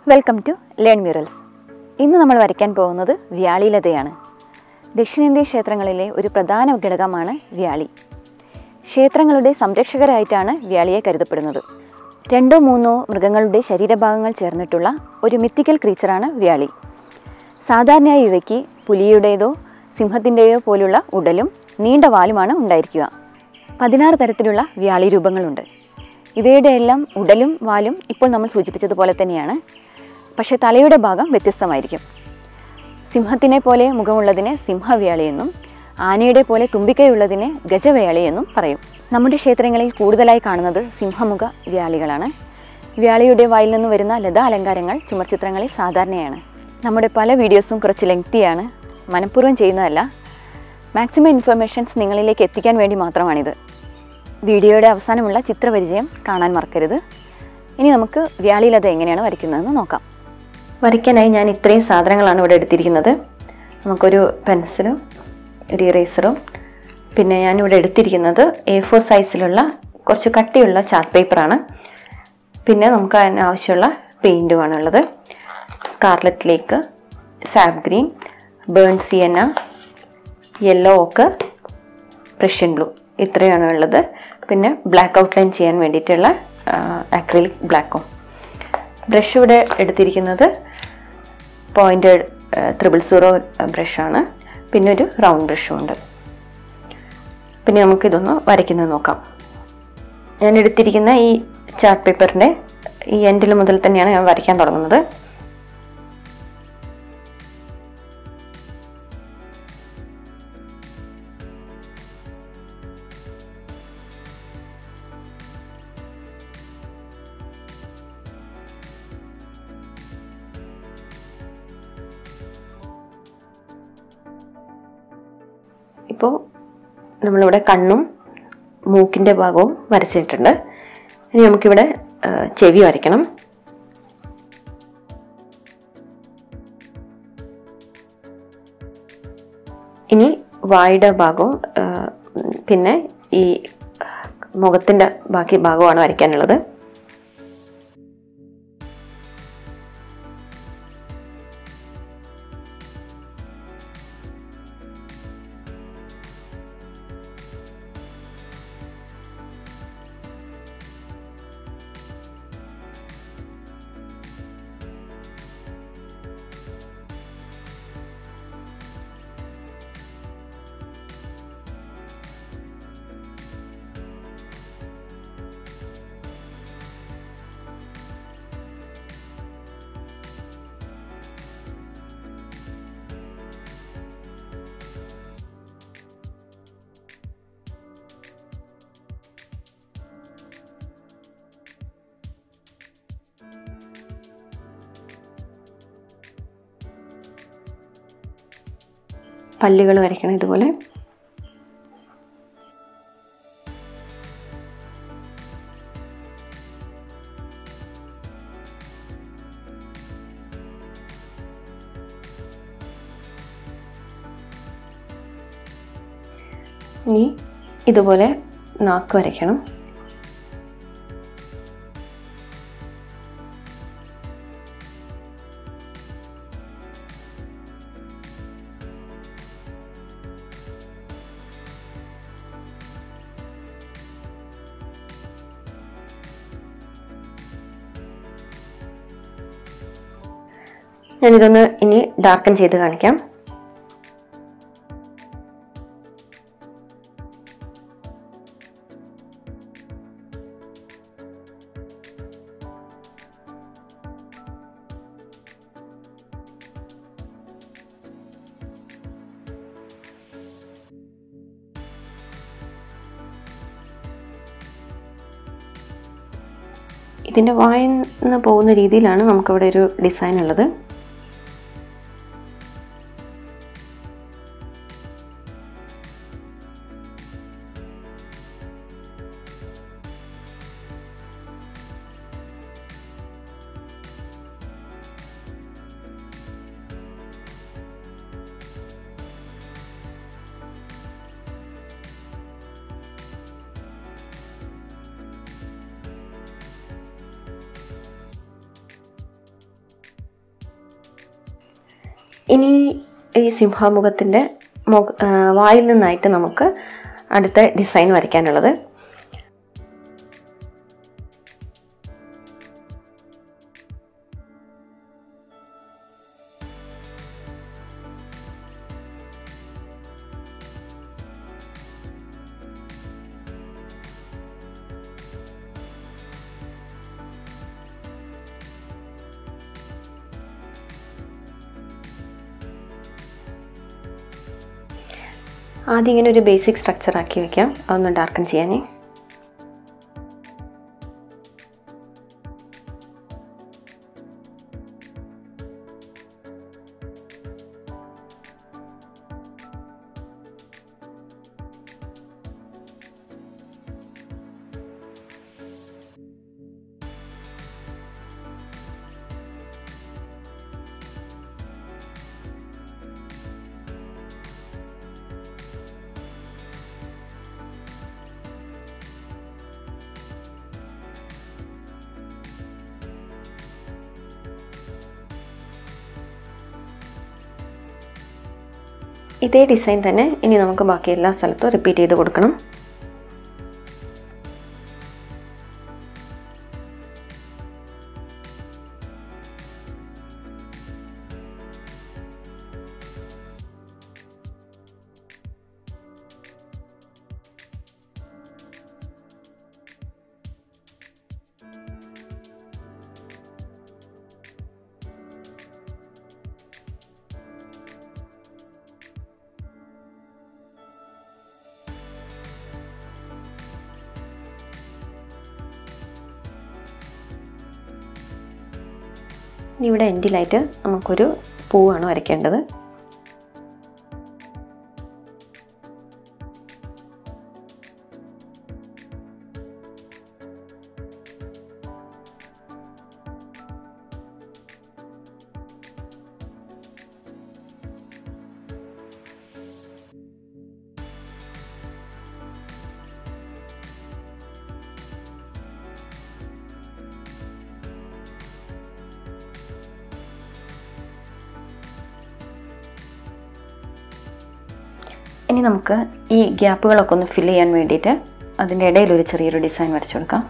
welcome to learn murals ഇന്ന് നമ്മൾ വരയ്ക്കാൻ പോകുന്നത് വ്യാളിലതയാണ് ദക്ഷിണേന്ത്യൻ ക്ഷേത്രങ്ങളിലെ ഒരു പ്രധാന ഘടകമാണ് വ്യാളി ക്ഷേത്രങ്ങളുടെ സംരക്ഷകരായിട്ടാണ് വ്യാളിയെ കരുതപ്പെടുന്നത് രണ്ടോ മൂന്നോ മൃഗങ്ങളുടെ ശരീരഭാഗങ്ങൾ ചേർന്നിട്ടുള്ള ഒരു മിത്തിക്കൽ ക്രീച്ചറാണ് വ്യാളി സാധാരണയായി ഇവയ്ക്ക് പുലിയുടേതോ സിംഹത്തിൻ്റെയോ പോലുള്ള ഉടലും നീണ്ട വാലുമാണ് ഉണ്ടായിരിക്കുക പതിനാറ് തരത്തിലുള്ള വ്യാളി രൂപങ്ങളുണ്ട് ഇവയുടെ എല്ലാം ഉടലും വാലും ഇപ്പോൾ നമ്മൾ സൂചിപ്പിച്ചതുപോലെ തന്നെയാണ് പക്ഷേ തലയുടെ ഭാഗം വ്യത്യസ്തമായിരിക്കും സിംഹത്തിനെ പോലെ മുഖമുള്ളതിനെ സിംഹവ്യാളി എന്നും ആനയുടെ പോലെ തുമ്പിക്കൈയുള്ളതിനെ ഗജവ്യാളി എന്നും പറയും നമ്മുടെ ക്ഷേത്രങ്ങളിൽ കൂടുതലായി കാണുന്നത് സിംഹമുഖ വ്യാളികളാണ് വ്യാളിയുടെ വായിൽ നിന്ന് വരുന്ന ലതാ അലങ്കാരങ്ങൾ ചുമർചിത്രങ്ങളിൽ സാധാരണയാണ് നമ്മുടെ പല വീഡിയോസും കുറച്ച് ലെങ്തിയാണ് മനഃപൂർവ്വം ചെയ്യുന്നതല്ല മാക്സിമം ഇൻഫർമേഷൻസ് നിങ്ങളിലേക്ക് എത്തിക്കാൻ വേണ്ടി മാത്രമാണിത് വീഡിയോയുടെ അവസാനമുള്ള ചിത്രപരിചയം കാണാൻ മറക്കരുത് ഇനി നമുക്ക് വ്യാളിലത എങ്ങനെയാണ് വരയ്ക്കുന്നതെന്ന് നോക്കാം വരയ്ക്കാനായി ഞാൻ ഇത്രയും സാധനങ്ങളാണ് ഇവിടെ എടുത്തിരിക്കുന്നത് നമുക്കൊരു പെൻസിലും ഒരു ഇറേസറും പിന്നെ ഞാനിവിടെ എടുത്തിരിക്കുന്നത് എ ഫോർ സൈസിലുള്ള കുറച്ച് കട്ടിയുള്ള ചാർട്ട് പേപ്പറാണ് പിന്നെ നമുക്ക് അതിന് ആവശ്യമുള്ള പെയിൻറ്റുമാണ് ഉള്ളത് scarlet lake sap green burnt sienna yellow ഓക്ക് പ്രഷ്യൻ ബ്ലൂ ഇത്രയാണ് ഉള്ളത് പിന്നെ ബ്ലാക്ക് ഔട്ട്ലൈൻ ചെയ്യാൻ വേണ്ടിയിട്ടുള്ള അക്രിലിക് ബ്ലാക്കും ബ്രഷ് ഇവിടെ എടുത്തിരിക്കുന്നത് പോയിൻറ്റഡ് ത്രിബിൾ സീറോ ബ്രഷാണ് പിന്നെ ഒരു റൗണ്ട് ബ്രഷും ഉണ്ട് പിന്നെ നമുക്കിതൊന്ന് വരയ്ക്കുന്നത് നോക്കാം ഞാൻ എടുത്തിരിക്കുന്ന ഈ ചാർട്ട് പേപ്പറിൻ്റെ ഈ എൻഡിൽ മുതൽ തന്നെയാണ് ഞാൻ വരയ്ക്കാൻ തുടങ്ങുന്നത് ഇപ്പോൾ നമ്മളിവിടെ കണ്ണും മൂക്കിൻ്റെ ഭാഗവും വരച്ചിട്ടുണ്ട് ഇനി നമുക്കിവിടെ ആ, ചെവി വരയ്ക്കണം ഇനി വായുടെ ഭാഗവും ആ, പിന്നെ ഈ മുഖത്തിൻ്റെ ബാക്കി ഭാഗമാണ് വരയ്ക്കാനുള്ളത് പല്ലുകൾ വരയ്ക്കണം ഇതുപോലെ ഇനി ഇതുപോലെ നാക്ക് വരയ്ക്കണം ഞാനിതൊന്ന് ഇനി ഡാർക്കൻ ചെയ്ത് കാണിക്കാം ഇതിൻ്റെ വായന്ന് പോകുന്ന രീതിയിലാണ് നമുക്കിവിടെ ഒരു ഡിസൈൻ ഉള്ളത് ഇനി ഈ സിംഹമുഖത്തിൻ്റെ മുഖ ആ, വായിൽ നിന്നായിട്ട് നമുക്ക് അടുത്ത ഡിസൈൻ വരയ്ക്കാനുള്ളത് ആദ്യം ഇങ്ങനെ ഒരു ബേസിക് സ്ട്രക്ചർ ആക്കി വെക്കാം അതൊന്ന് ഡാർക്കൻ ചെയ്യാനേ ഇതേ ഡിസൈൻ തന്നെ ഇനി നമുക്ക് ബാക്കി എല്ലാ സ്ഥലത്തും റിപ്പീറ്റ് ചെയ്ത് കൊടുക്കണം ഇനി ഇവിടെ എൻഡിലായിട്ട് നമുക്കൊരു പൂവാണ് വരയ്ക്കേണ്ടത് ഇനി നമുക്ക് ഈ ഗ്യാപ്പുകളൊക്കെ ഒന്ന് ഫില്ല് ചെയ്യാൻ വേണ്ടിയിട്ട് അതിൻ്റെ ഇടയിൽ ഒരു ചെറിയൊരു ഡിസൈൻ വരച്ചു കൊടുക്കാം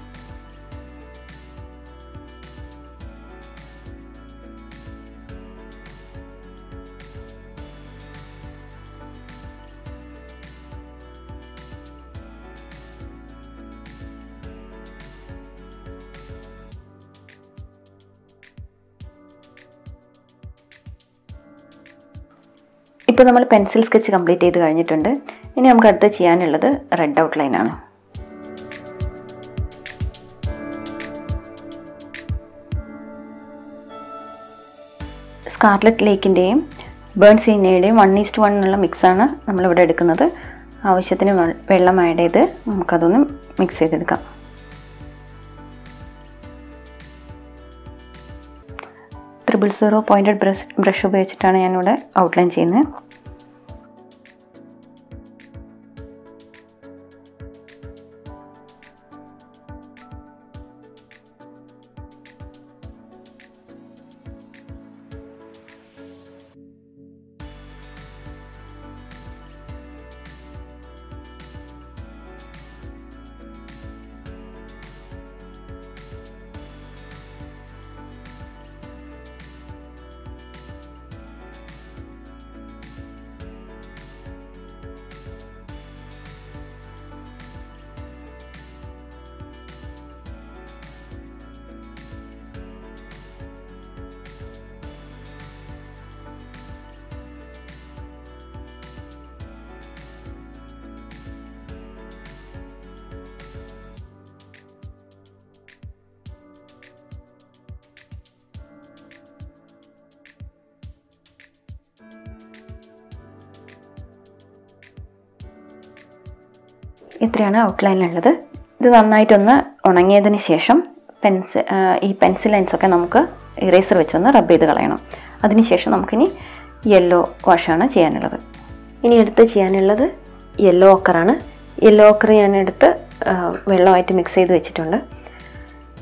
ഇപ്പോൾ നമ്മൾ പെൻസിൽ സ്കെച്ച് കംപ്ലീറ്റ് ചെയ്ത് കഴിഞ്ഞിട്ടുണ്ട് ഇനി നമുക്ക് അടുത്ത് ചെയ്യാനുള്ളത് റെഡ് ഔട്ട്ലൈൻ ആണ് സ്കാർലറ്റ് ലേക്കിൻ്റെയും ബേൺ സീനയുടെയും വൺ ഈസ്റ്റ് വൺ എന്നുള്ള മിക്സാണ് നമ്മളിവിടെ എടുക്കുന്നത് ആവശ്യത്തിന് വെ- വെള്ളം ആഡ് ചെയ്ത് നമുക്കതൊന്ന് മിക്സ് ചെയ്തെടുക്കാം triple zero pointed brush brush ഉപയോഗിച്ചിട്ടാണ് ഞാനിവിടെ ഔട്ട്ലൈൻ ചെയ്യുന്നത് ഇത്രയാണ് ഔട്ട്ലൈനിലുള്ളത് ഇത് നന്നായിട്ടൊന്ന് ഉണങ്ങിയതിന് ശേഷം പെൻസിൽ ഈ പെൻസിൽ ലൈൻസൊക്കെ നമുക്ക് ഇറേസർ വെച്ചൊന്ന് റബ്ബ് ചെയ്ത് കളയണം അതിനുശേഷം നമുക്കിനി യെല്ലോ വാഷാണ് ചെയ്യാനുള്ളത് ഇനി അടുത്ത് ചെയ്യാനുള്ളത് യെല്ലോ ഓക്കറാണ് യെല്ലോ ഓക്കർ ഞാൻ എടുത്ത് ആ, വെള്ളമായിട്ട് മിക്സ് ചെയ്ത് വെച്ചിട്ടുണ്ട്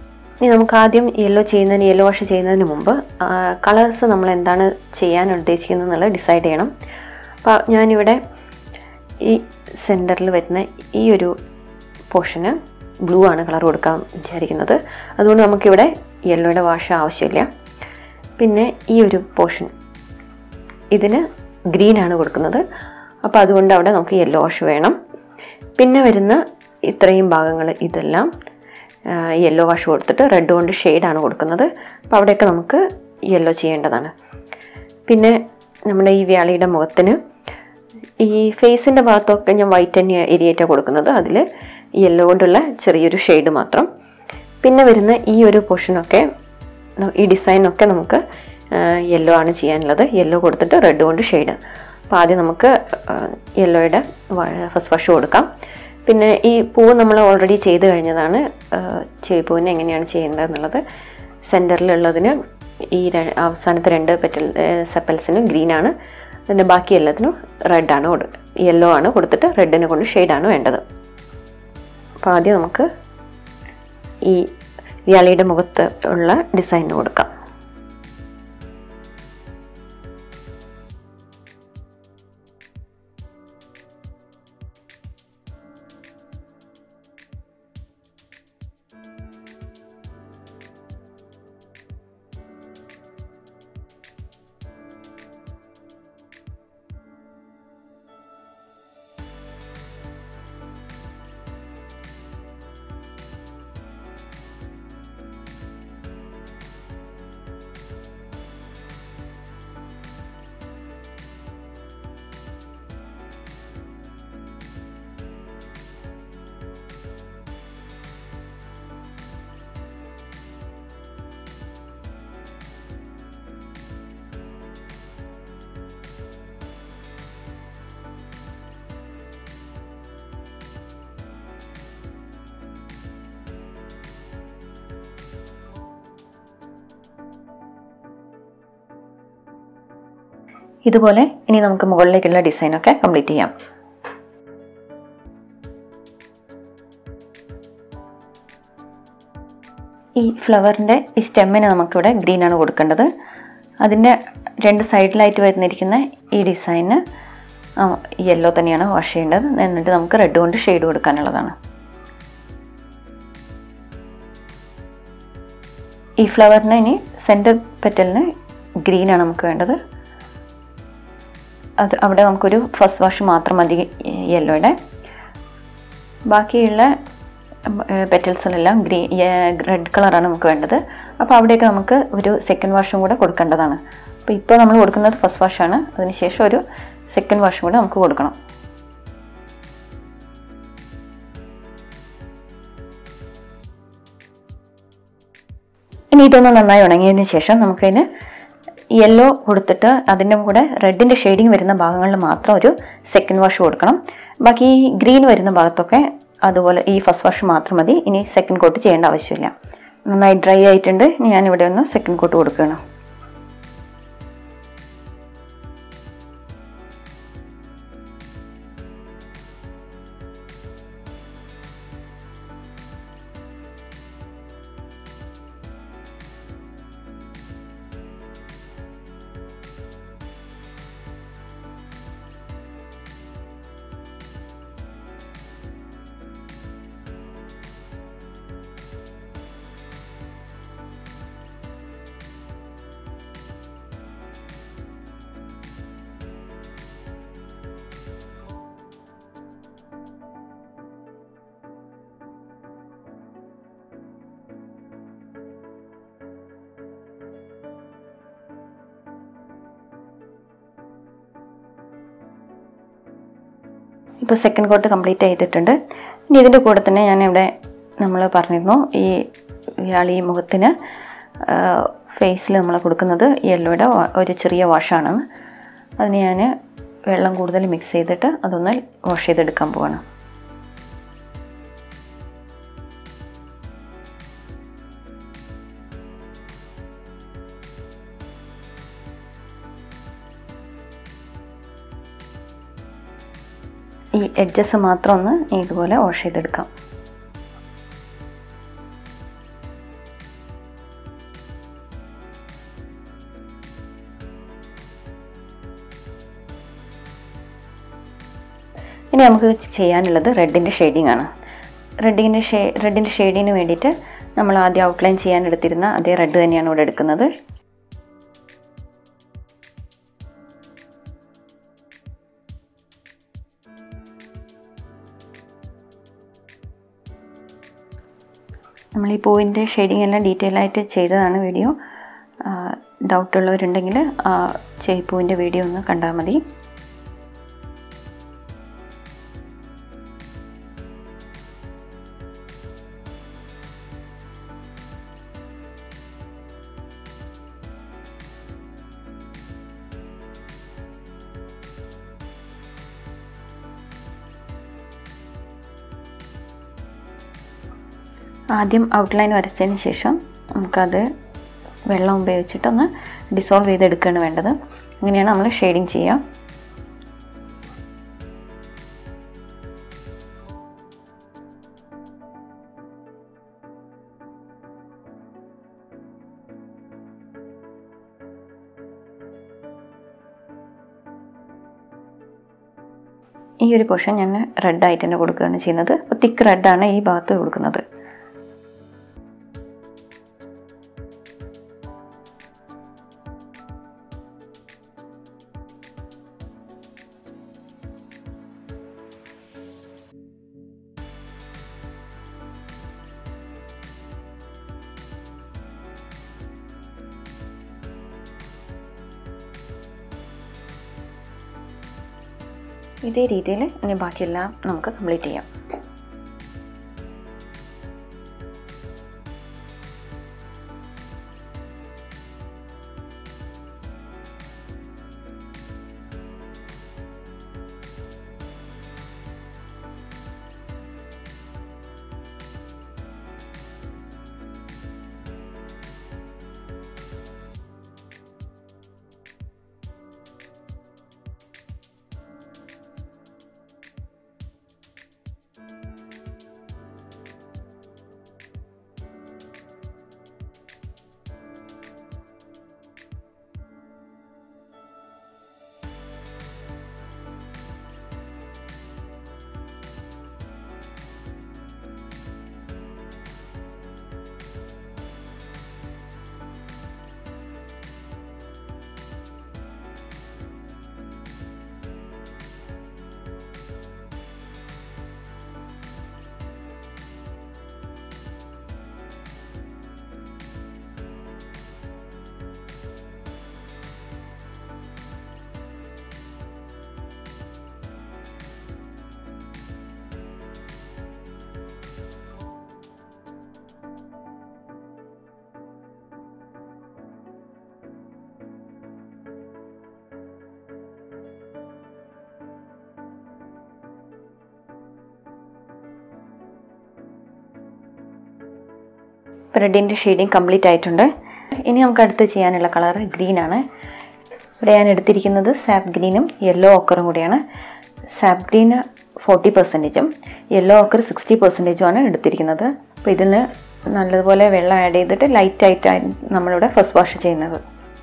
ഇനി നമുക്ക് ആദ്യം യെല്ലോ ചെയ്യുന്നതിന് യെല്ലോ വാഷ് ചെയ്യുന്നതിന് മുമ്പ് കളേഴ്സ് നമ്മൾ എന്താണ് ചെയ്യാൻ ഉദ്ദേശിക്കുന്നത് എന്നുള്ളത് ഡിസൈഡ് ചെയ്യണം അപ്പോൾ ഞാനിവിടെ ഈ സെൻറ്ററിൽ വരുന്ന ഈ ഒരു പോർഷന് ബ്ലൂ ആണ് കളർ കൊടുക്കാൻ വിചാരിക്കുന്നത് അതുകൊണ്ട് നമുക്കിവിടെ യെല്ലോയുടെ വാഷ് ആവശ്യമില്ല പിന്നെ ഈ ഒരു പോർഷൻ ഇതിന് ഗ്രീൻ ആണ് കൊടുക്കുന്നത് അപ്പോൾ അതുകൊണ്ട് അവിടെ നമുക്ക് യെല്ലോ വാഷ് വേണം പിന്നെ വരുന്ന ഇത്രയും ഭാഗങ്ങൾ ഇതെല്ലാം യെല്ലോ വാഷ് കൊടുത്തിട്ട് റെഡ് കൊണ്ട് ഷെയ്ഡാണ് കൊടുക്കുന്നത് അപ്പോൾ അവിടെയൊക്കെ നമുക്ക് യെല്ലോ ചെയ്യേണ്ടതാണ് പിന്നെ നമ്മുടെ ഈ വ്യാളിയുടെ മുഖത്തിന് ഈ ഫേസിൻ്റെ ഭാഗത്തൊക്കെ ഞാൻ വൈറ്റ് തന്നെ എരിയേറ്റാണ് കൊടുക്കുന്നത് അതിൽ യെല്ലോ കൊണ്ടുള്ള ചെറിയൊരു ഷെയ്ഡ് മാത്രം പിന്നെ വരുന്ന ഈ ഒരു പോർഷനൊക്കെ ഈ ഡിസൈനൊക്കെ നമുക്ക് യെല്ലോ ആണ് ചെയ്യാനുള്ളത് യെല്ലോ കൊടുത്തിട്ട് റെഡ് കൊണ്ട് ഷെയ്ഡ് അപ്പോൾ ആദ്യം നമുക്ക് യെല്ലോയുടെ ഫസ്റ്റ് വാഷ് കൊടുക്കാം പിന്നെ ഈ പൂവ് നമ്മൾ ഓൾറെഡി ചെയ്ത് കഴിഞ്ഞതാണ് ചെവിപ്പൂവിന് എങ്ങനെയാണ് ചെയ്യേണ്ടത് എന്നുള്ളത് സെൻറ്ററിലുള്ളതിന് ഈ ര- അവസാനത്തെ രണ്ട് പെറ്റൽ സെപ്പൽസിന് ഗ്രീനാണ് അതിൻ്റെ ബാക്കി എല്ലാത്തിനും റെഡാണ് കൊടു യെല്ലോ ആണ് കൊടുത്തിട്ട് റെഡിനെ കൊണ്ട് ഷെയ്ഡാണ് വേണ്ടത് അപ്പോൾ ആദ്യം നമുക്ക് ഈ വ്യാളിയുടെ മുഖത്ത് ഉള്ള ഡിസൈന് കൊടുക്കാം ഇതുപോലെ ഇനി നമുക്ക് മുകളിലേക്കുള്ള ഡിസൈനൊക്കെ കംപ്ലീറ്റ് ചെയ്യാം ഈ ഫ്ലവറിൻ്റെ ഈ സ്റ്റെമ്മിന് നമുക്കിവിടെ ഗ്രീൻ ആണ് കൊടുക്കേണ്ടത് അതിൻ്റെ രണ്ട് സൈഡിലായിട്ട് വരുന്നിരിക്കുന്ന ഈ ഡിസൈന് യെല്ലോ തന്നെയാണ് വാഷ് ചെയ്യേണ്ടത് എന്നിട്ട് നമുക്ക് റെഡ് കൊണ്ട് ഷെയ്ഡ് കൊടുക്കാനുള്ളതാണ് ഈ ഫ്ലവറിന് ഇനി സെൻറ്റർ പെറ്റലിന് ഗ്രീനാണ് നമുക്ക് വേണ്ടത് അത് അവിടെ നമുക്കൊരു ഫസ്റ്റ് വാഷ് മാത്രം മതി യെല്ലോയുടെ ബാക്കിയുള്ള പെറ്റൽസിലെല്ലാം ഗ്രീ റെഡ് കളറാണ് നമുക്ക് വേണ്ടത് അപ്പോൾ അവിടെയൊക്കെ നമുക്ക് ഒരു സെക്കൻഡ് വാഷും കൂടെ കൊടുക്കേണ്ടതാണ് അപ്പോൾ ഇപ്പോൾ നമ്മൾ കൊടുക്കുന്നത് ഫസ്റ്റ് വാഷാണ് അതിനുശേഷം ഒരു സെക്കൻഡ് വാഷും കൂടെ നമുക്ക് കൊടുക്കണം ഇനി ഇതൊന്ന് നന്നായി ഉണങ്ങിയതിന് ശേഷം നമുക്കതിന് യെല്ലോ കൊടുത്തിട്ട് അതിൻ്റെ കൂടെ റെഡിൻ്റെ ഷെയ്ഡിങ് വരുന്ന ഭാഗങ്ങളിൽ മാത്രം ഒരു സെക്കൻഡ് വാഷ് കൊടുക്കണം ബാക്കി ഈ ഗ്രീൻ വരുന്ന ഭാഗത്തൊക്കെ അതുപോലെ ഈ ഫസ്റ്റ് വാഷ് മാത്രം മതി ഇനി സെക്കൻഡ് കോട്ട് ചെയ്യേണ്ട ആവശ്യമില്ല നന്നായി ഡ്രൈ ആയിട്ടുണ്ട് ഇനി ഞാനിവിടെ ഒന്ന് സെക്കൻഡ് കോട്ട് കൊടുക്കുകയാണ് ഇപ്പോൾ സെക്കൻഡ് കോട്ട് കംപ്ലീറ്റ് ചെയ്തിട്ടുണ്ട് ഇനി ഇതിൻ്റെ കൂടെ തന്നെ ഞാനിവിടെ നമ്മൾ പറഞ്ഞിരുന്നു ഈ ഇയാൾ ഈ മുഖത്തിന് ഫേസിൽ നമ്മൾ കൊടുക്കുന്നത് യെല്ലോയുടെ ഒരു ചെറിയ വാഷാണെന്ന് അതിന് ഞാൻ വെള്ളം കൂടുതൽ മിക്സ് ചെയ്തിട്ട് അതൊന്ന് വാഷ് ചെയ്തെടുക്കാൻ പോവാണ് ഈ എഡ്ജസ് മാത്രം ഒന്ന് ഇതുപോലെ വാഷ് ചെയ്തെടുക്കാം ഇനി നമുക്ക് ചെയ്യാനുള്ളത് റെഡിൻ്റെ ഷെയ്ഡിങ് ആണ് റെഡിൻ്റെ ഷേ റെഡിൻ്റെ ഷെയ്ഡിന് വേണ്ടിയിട്ട് നമ്മൾ ആദ്യം ഔട്ട്ലൈൻ ചെയ്യാൻ എടുത്തിരുന്ന അതേ റെഡ് തന്നെയാണ് ഇവിടെ എടുക്കുന്നത് നമ്മൾ ഈ പൂവിൻ്റെ ഷെയ്ഡിങ് എല്ലാം ഡീറ്റെയിൽ ആയിട്ട് ചെയ്തതാണ് വീഡിയോ ഡൗട്ട് ഉള്ളവരുണ്ടെങ്കിൽ പൂവിൻ്റെ വീഡിയോ ഒന്ന് കണ്ടാൽ മതി ആദ്യം ഔട്ട്ലൈൻ വരച്ചതിന് ശേഷം നമുക്കത് വെള്ളം ഉപയോഗിച്ചിട്ടൊന്ന് ഡിസോൾവ് ചെയ്തെടുക്കുകയാണ് വേണ്ടത് അങ്ങനെയാണ് നമ്മൾ ഷെയ്ഡിങ് ചെയ്യുക ഈ ഒരു പോർഷൻ ഞാൻ റെഡ് ആയിട്ട് തന്നെ കൊടുക്കുകയാണ് ചെയ്യുന്നത് അപ്പോൾ തിക്ക് റെഡാണ് ഈ ഭാഗത്ത് കൊടുക്കുന്നത് ഇതേ രീതിയിൽ ഇനി ബാക്കിയെല്ലാം നമുക്ക് കംപ്ലീറ്റ് ചെയ്യാം റെഡിൻ്റെ ഷെയ്ഡിങ് കംപ്ലീറ്റ് ആയിട്ടുണ്ട് ഇനി നമുക്ക് അടുത്ത് ചെയ്യാനുള്ള കളർ ഗ്രീൻ ആണ് ഇവിടെ ഞാൻ എടുത്തിരിക്കുന്നത് സാപ്പ് ഗ്രീനും യെല്ലോ ഓക്കറും കൂടിയാണ് സാപ്പ് ഗ്രീന് ഫോർട്ടി പെർസെൻറ്റേജും യെല്ലോ ഓക്കർ സിക്സ്റ്റി പെർസെൻറ്റേജും ആണ് എടുത്തിരിക്കുന്നത് അപ്പോൾ ഇതിന് നല്ലതുപോലെ വെള്ളം ആഡ് ചെയ്തിട്ട് ലൈറ്റ് ആയിട്ടാണ് നമ്മളിവിടെ ഫസ്റ്റ് വാഷ് ചെയ്യുന്നത്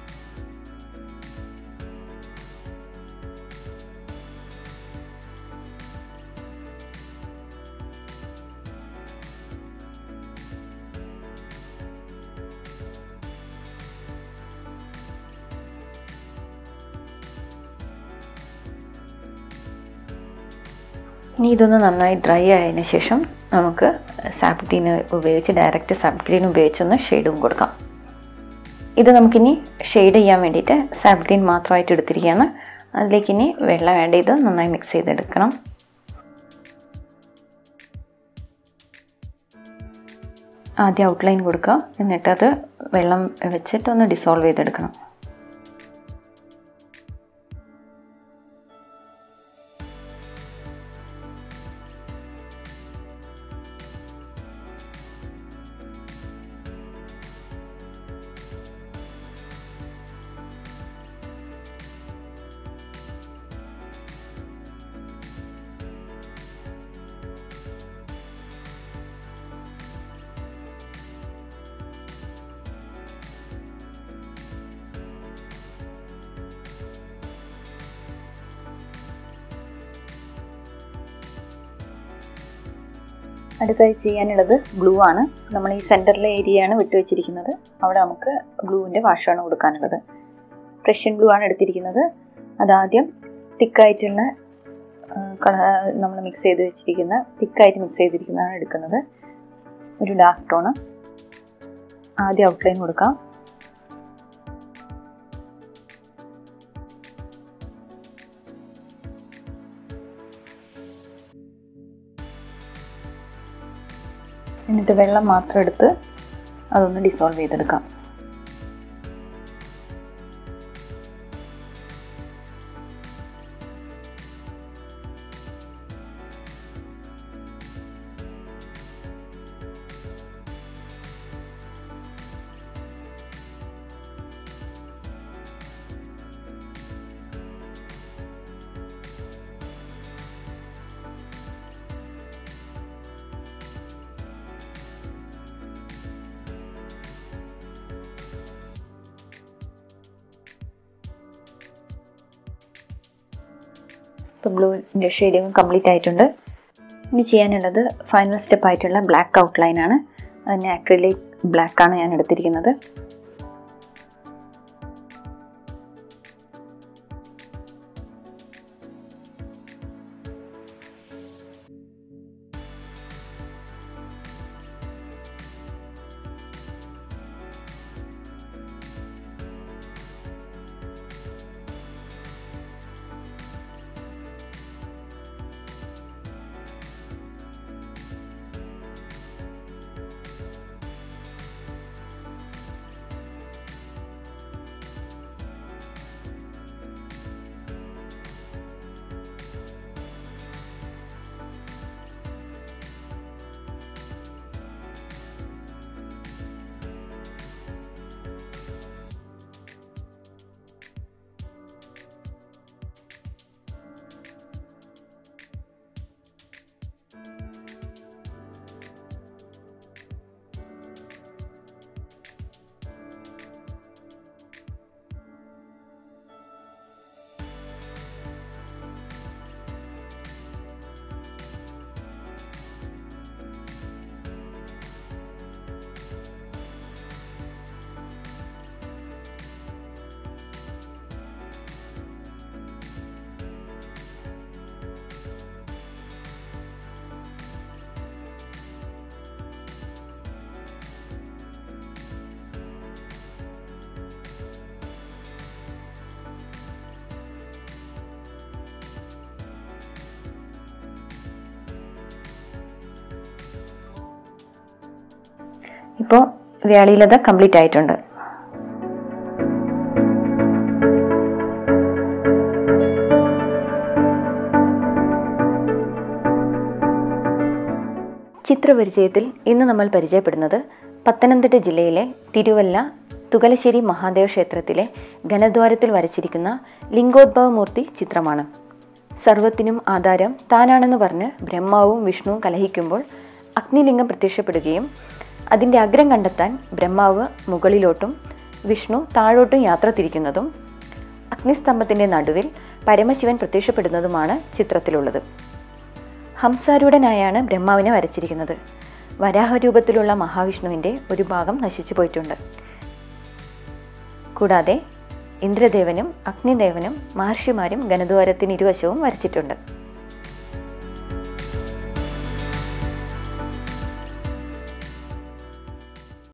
ഇനി ഇതൊന്ന് നന്നായി ഡ്രൈ ആയതിനു ശേഷം നമുക്ക് സാപ്പ് ഗ്രീൻ ഉപയോഗിച്ച് ഡയറക്റ്റ് സാപ്പ് ഗ്രീൻ ഉപയോഗിച്ചൊന്ന് ഷെയ്ഡും കൊടുക്കാം ഇത് നമുക്കിനി ഷെയ്ഡ് ചെയ്യാൻ വേണ്ടിയിട്ട് സാപ്പ് ഗ്രീൻ മാത്രമായിട്ട് എടുത്തിരിക്കുകയാണ് അതിലേക്ക് ഇനി വെള്ളം ആഡ് ചെയ്ത് നന്നായി മിക്സ് ചെയ്തെടുക്കണം ആദ്യം ഔട്ട്ലൈൻ കൊടുക്കുക എന്നിട്ടത് വെള്ളം വെച്ചിട്ട് ഒന്ന് ഡിസോൾവ് ചെയ്തെടുക്കണം അടുത്തായി ചെയ്യാനുള്ളത് ഗ്ലൂ ആണ് നമ്മൾ ഈ സെൻറ്ററിലെ ഏരിയയാണ് വിട്ടുവെച്ചിരിക്കുന്നത് അവിടെ നമുക്ക് ഗ്ലൂവിൻ്റെ വാഷാണ് കൊടുക്കാനുള്ളത് പ്രഷ്യൻ ഗ്ലൂ ആണ് എടുത്തിരിക്കുന്നത് അതാദ്യം തിക്കായിട്ടുള്ള നമ്മൾ മിക്സ് ചെയ്ത് വെച്ചിരിക്കുന്ന തിക്കായിട്ട് മിക്സ് ചെയ്തിരിക്കുന്നതാണ് എടുക്കുന്നത് ഒരു ഡാർക്ക് ടോണ് ആദ്യം ഔട്ട്ലൈൻ കൊടുക്കാം എന്നിട്ട് വെള്ളം മാത്രം എടുത്ത് അതൊന്ന് ഡിസോൾവ് ചെയ്തെടുക്കാം ഇപ്പോൾ ബ്ലൂവിൻ്റെ ഷെയ്ഡിങ് കംപ്ലീറ്റ് ആയിട്ടുണ്ട് ഇനി ചെയ്യാനുള്ളത് ഫൈനൽ സ്റ്റെപ്പ് ആയിട്ടുള്ള ബ്ലാക്ക് ഔട്ട്ലൈൻ ആണ് അതിന് അക്രിലിക് ബ്ലാക്ക് ആണ് ഞാൻ എടുത്തിരിക്കുന്നത് ഇപ്പോൾ വ്യാളിയിലത കംപ്ലീറ്റ് ആയിട്ടുണ്ട് ചിത്രപരിചയത്തിൽ ഇന്ന് നമ്മൾ പരിചയപ്പെടുന്നത് പത്തനംതിട്ട ജില്ലയിലെ തിരുവല്ല തുകലശ്ശേരി മഹാദേവ ക്ഷേത്രത്തിലെ ഘനദ്വാരത്തിൽ വരച്ചിരിക്കുന്ന ലിംഗോദ്ഭവമൂർത്തി ചിത്രമാണ് സർവത്തിനും ആധാരം താനാണെന്ന് പറഞ്ഞ് ബ്രഹ്മാവും വിഷ്ണുവും കലഹിക്കുമ്പോൾ അഗ്നിലിംഗം പ്രത്യക്ഷപ്പെടുകയും അതിൻ്റെ അഗ്രം കണ്ടെത്താൻ ബ്രഹ്മാവ് മുകളിലോട്ടും വിഷ്ണു താഴോട്ടും യാത്ര തിരിക്കുന്നതും അഗ്നിസ്തംഭത്തിൻ്റെ നടുവിൽ പരമശിവൻ പ്രത്യക്ഷപ്പെടുന്നതുമാണ് ചിത്രത്തിലുള്ളത് ഹംസാരൂഢനായാണ് ബ്രഹ്മാവിനെ വരച്ചിരിക്കുന്നത് വരാഹരൂപത്തിലുള്ള മഹാവിഷ്ണുവിൻ്റെ ഒരു ഭാഗം നശിച്ചു പോയിട്ടുണ്ട് കൂടാതെ ഇന്ദ്രദേവനും അഗ്നിദേവനും മഹർഷിമാരും ഗണദ്വാരത്തിന് ഇരുവശവും വരച്ചിട്ടുണ്ട്